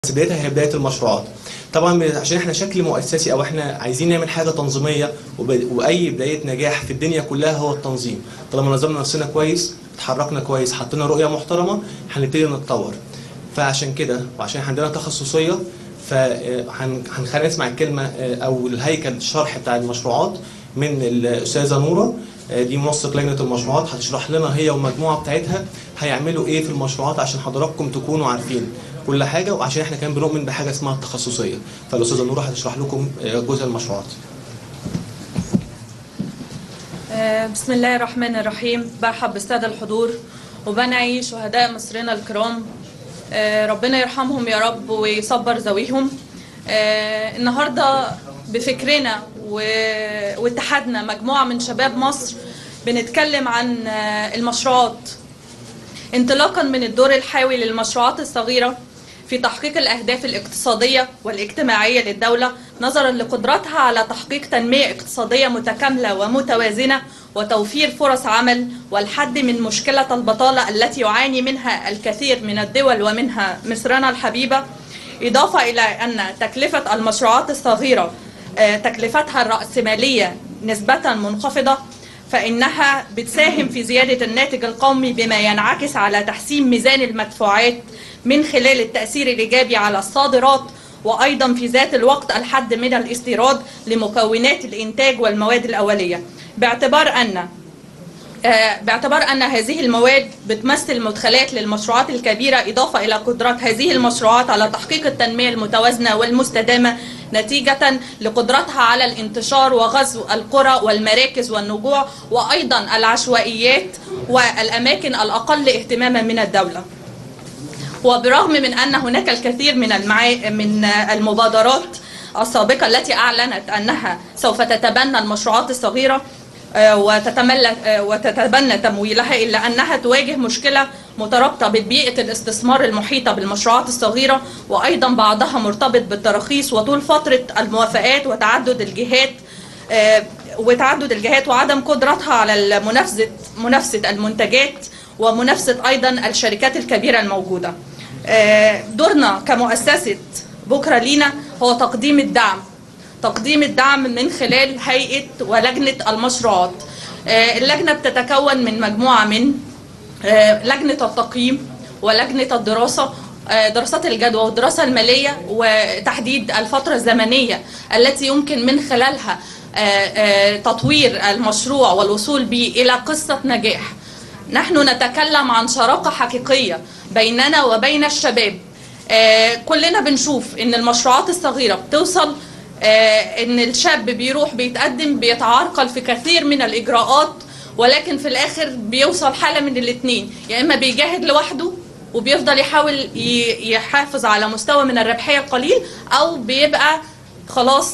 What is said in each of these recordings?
بس بدايتها هي بدايه المشروعات طبعا عشان احنا شكل مؤسسي او احنا عايزين نعمل حاجه تنظيميه وب- واي بدايه نجاح في الدنيا كلها هو التنظيم طالما نظمنا نفسنا كويس اتحركنا كويس حطينا رؤيه محترمه هنبتدي نتطور فعشان كده وعشان عندنا تخصصيه فهنخلينا نسمع الكلمه آه، او الهيكل الشرح بتاع المشروعات من الاستاذه نوره آه، دي منسق لجنه المشروعات هتشرح لنا هي والمجموعه بتاعتها هيعملوا ايه في المشروعات عشان حضراتكم تكونوا عارفين كل حاجه وعشان احنا كمان بنؤمن بحاجه اسمها التخصصيه فالاستاذه نوره هتشرح لكم آه، جزء المشروعات آه، بسم الله الرحمن الرحيم برحب بالسادة الحضور وبنعي شهداء مصرنا الكرام آه، ربنا يرحمهم يا رب ويصبر ذويهم آه، النهاردة بفكرنا و- واتحادنا مجموعة من شباب مصر بنتكلم عن آه، المشروعات انطلاقا من الدور الحيوي للمشروعات الصغيرة في تحقيق الأهداف الاقتصادية والاجتماعية للدولة نظرا لقدرتها على تحقيق تنمية اقتصادية متكاملة ومتوازنة وتوفير فرص عمل والحد من مشكلة البطالة التي يعاني منها الكثير من الدول ومنها مصرنا الحبيبة إضافة إلى أن تكلفة المشروعات الصغيرة آه، تكلفتها الرأسمالية نسبة منخفضة فإنها بتساهم في زيادة الناتج القومي بما ينعكس على تحسين ميزان المدفوعات من خلال التأثير الإيجابي على الصادرات وأيضا في ذات الوقت الحد من الاستيراد لمكونات الإنتاج والمواد الأولية باعتبار أن آه، باعتبار أن هذه المواد بتمثل مدخلات للمشروعات الكبيرة إضافة إلى قدرات هذه المشروعات على تحقيق التنمية المتوازنة والمستدامة نتيجة لقدرتها على الانتشار وغزو القرى والمراكز والنجوع وأيضا العشوائيات والأماكن الأقل اهتماما من الدولة وبرغم من أن هناك الكثير من المعا... من المبادرات السابقة التي أعلنت أنها سوف تتبنى المشروعات الصغيرة آه، وتتملى آه، وتتبنى تمويلها إلا أنها تواجه مشكلة مترابطة ببيئة الاستثمار المحيطة بالمشروعات الصغيرة وأيضا بعضها مرتبط بالتراخيص وطول فترة الموافقات وتعدد الجهات آه، وتعدد الجهات وعدم قدرتها على منافسة منافسة المنتجات ومنافسة أيضا الشركات الكبيرة الموجودة آه، دورنا كمؤسسة بكرة لينا هو تقديم الدعم تقديم الدعم من خلال هيئة ولجنة المشروعات آه، اللجنة بتتكون من مجموعة من آه، لجنة التقييم ولجنة الدراسة آه، دراسات الجدوى والدراسة المالية وتحديد الفترة الزمنية التي يمكن من خلالها آه، آه، تطوير المشروع والوصول به إلى قصة نجاح نحن نتكلم عن شراكة حقيقية بيننا وبين الشباب آه، كلنا بنشوف ان المشروعات الصغيرة بتوصل آه، ان الشاب بيروح بيتقدم بيتعرقل في كثير من الاجراءات ولكن في الاخر بيوصل حالة من الاتنين يا اما بيجاهد لوحده وبيفضل يحاول ي- يحافظ على مستوى من الربحية القليل او بيبقى خلاص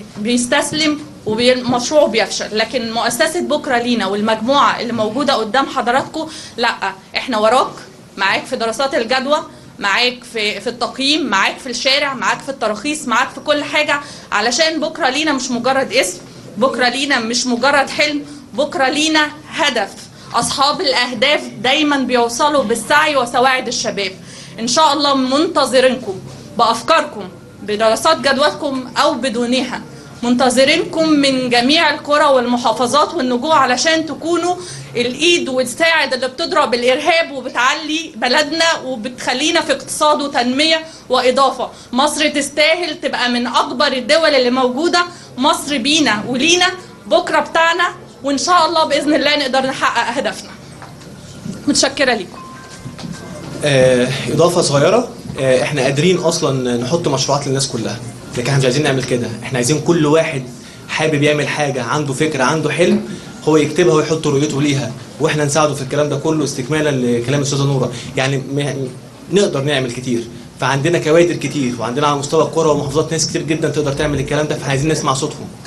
بيستسلم ومشروعه بيفشل لكن مؤسسة بكرة لينا والمجموعة اللي موجودة قدام حضراتكم لا احنا وراك معاك في دراسات الجدوى معاك في في التقييم معاك في الشارع معاك في التراخيص معاك في كل حاجة علشان بكرة لينا مش مجرد اسم بكرة لينا مش مجرد حلم بكرة لينا هدف أصحاب الأهداف دايما بيوصلوا بالسعي وسواعد الشباب إن شاء الله منتظرينكم بأفكاركم بدراسات جدواتكم أو بدونها منتظرينكم من جميع القرى والمحافظات والنجوع علشان تكونوا الايد والساعد اللي بتضرب الارهاب وبتعلي بلدنا وبتخلينا في اقتصاد وتنميه واضافه مصر تستاهل تبقى من اكبر الدول اللي موجوده مصر بينا ولينا بكره بتاعنا وان شاء الله باذن الله نقدر نحقق هدفنا متشكره ليكم آه، اضافه صغيره آه، احنا قادرين اصلا نحط مشروعات للناس كلها لكن احنا مش عايزين نعمل كده احنا عايزين كل واحد حابب يعمل حاجه عنده فكره عنده حلم هو يكتبها ويحط رؤيته ليها واحنا نساعده في الكلام ده كله استكمالا لكلام الاستاذه نوره يعني م- نقدر نعمل كتير فعندنا كوادر كتير وعندنا على مستوى القرى والمحافظات ناس كتير جدا تقدر تعمل الكلام ده فاحنا عايزين نسمع صوتهم